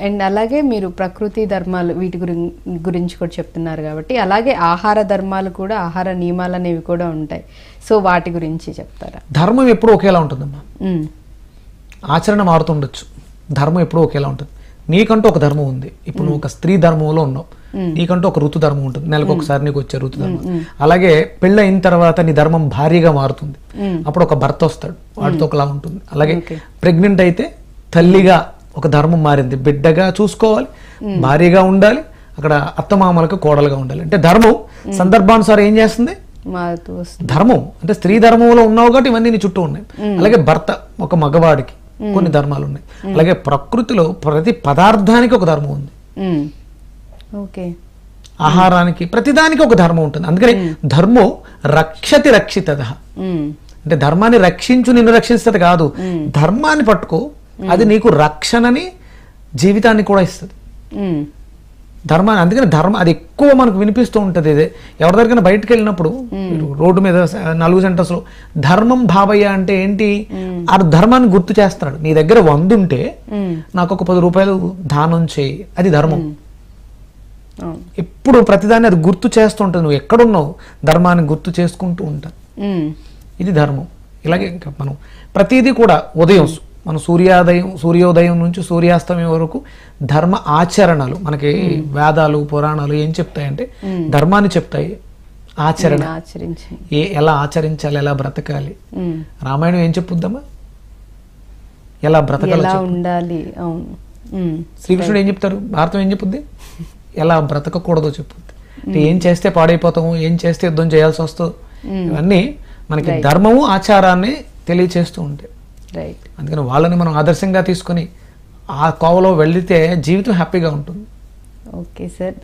and అలాగే మీరు ప్రకృతి ధర్మాలు వీటి గురి- గురించి కూడా చెప్తున్నారు కాబట్టి అలాగే ఆహార ధర్మాలు కూడా ఆహార నియమాలు అనేవి కూడా ఉంటాయి సో వాటి గురించి చెప్తారా ధర్మం ఎప్పుడూ ఒకేలా ఉంటుందమ్మా ఉమ్, ఆచరణ మారుతుండొచ్చు ధర్మం ఎప్పుడూ ఒకేలా ఉంటుంది నీకంటూ ఒక ధర్మం ఉంది ఇప్పుడు నువ్వు ఒక స్త్రీ ధర్మంలో ఉన్నావు నీకంటూ ఒక ఋతు ధర్మం ఉంటుంది నెలకు ఒకసారి నీకు వచ్చే ఋతు ధర్మం అలాగే పెళ్ళి అయిన తర్వాత నీ ధర్మం భారీగా మారుతుంది అప్పుడు ఒక భర్త వస్తాడు వాడితో ఒకలా ఉంటుంది అలాగే ప్రెగ్నెంట్ అయితే తల్లిగా ఒక ధర్మం మారింది బిడ్డగా చూసుకోవాలి భారీగా ఉండాలి అక్కడ అత్తమామలకు కోడలుగా ఉండాలి అంటే ధర్మం సందర్భానుసారం ఏం చేస్తుంది మారుతూ వస్తుంది ధర్మం అంటే స్త్రీ ధర్మంలో ఉన్నావు కాబట్టి ఇవన్నీ నీ చుట్టూ ఉన్నాయి అలాగే భర్త ఒక మగవాడికి కొన్ని ధర్మాలు ఉన్నాయి అలాగే ప్రకృతిలో ప్రతి పదార్థానికి ఒక ధర్మం ఉంది ఉమ్, ఓకే ఆహారానికి ప్రతిదానికి ఒక ధర్మం ఉంటుంది అందుకని ధర్మో రక్షతి రక్షిత ఉమ్, అంటే ధర్మాన్ని రక్షించు నిన్ను రక్షిస్తుంది కాదు ధర్మాన్ని పట్టుకో అది నీకు రక్షణని జీవితాన్ని కూడా ఇస్తుంది ఉమ్, ధర్మాన్ని అందుకని ధర్మం అది ఎక్కువ మనకు వినిపిస్తూ ఉంటుంది ఇదే ఎవరి దగ్గర బయటకు వెళ్ళినప్పుడు మీరు రోడ్డు మీద స- నలుగు సెంటర్స్ లో ధర్మం భావయ్య అంటే ఏంటి ఆ ధర్మాన్ని గుర్తు చేస్తున్నాడు నీ దగ్గర వంద ఉంటే ఉమ్, నాకు ఒక పది రూపాయలు దానం చేయి అది ధర్మం అవును ఎప్పుడు ప్రతిదాన్ని అది గుర్తు చేస్తూ ఉంటుంది నువ్వు ఎక్కడున్నావు ధర్మాన్ని గుర్తు చేసుకుంటూ ఉంటా ఉమ్, ఇది ధర్మం ఇలాగే ఇంకా మనం ప్రతిదీ కూడా ఉదయం మన సూర్యోదయం సూర్యోదయం నుంచి సూర్యాస్తమయం వరకు ధర్మ ఆచరణలు మనకి వేదాలు పురాణాలు ఏం చెప్తాయంటే ధర్మాన్ని చెప్తాయి ఆచరణ ఆచరించి ఏ ఎలా ఆచరించాలి ఎలా బ్రతకాలి ఉమ్, రామాయణం ఏం చెప్పుద్దామా ఎలా బ్రతకాలి ఎలా ఉండాలి అవును ఉమ్, శ్రీకృష్ణుడు ఏం చెప్తారు భారతం ఏం చెప్పుద్ది ఎలా బ్రతకకూడదో చెప్పుద్ది అంటే ఏం చేస్తే పాడైపోతాము ఏం చేస్తే యుద్ధం చేయాల్సి వస్తుందో ఇవన్నీ మనకి ధర్మము ఆచారాన్ని తెలియచేస్తూ ఉంటాయి రైట్ అందుకని వాళ్ళని మనం ఆదర్శంగా తీసుకొని ఆ కోవలో వెళితే జీవితం హ్యాపీగా ఉంటుంది ఓకే సార్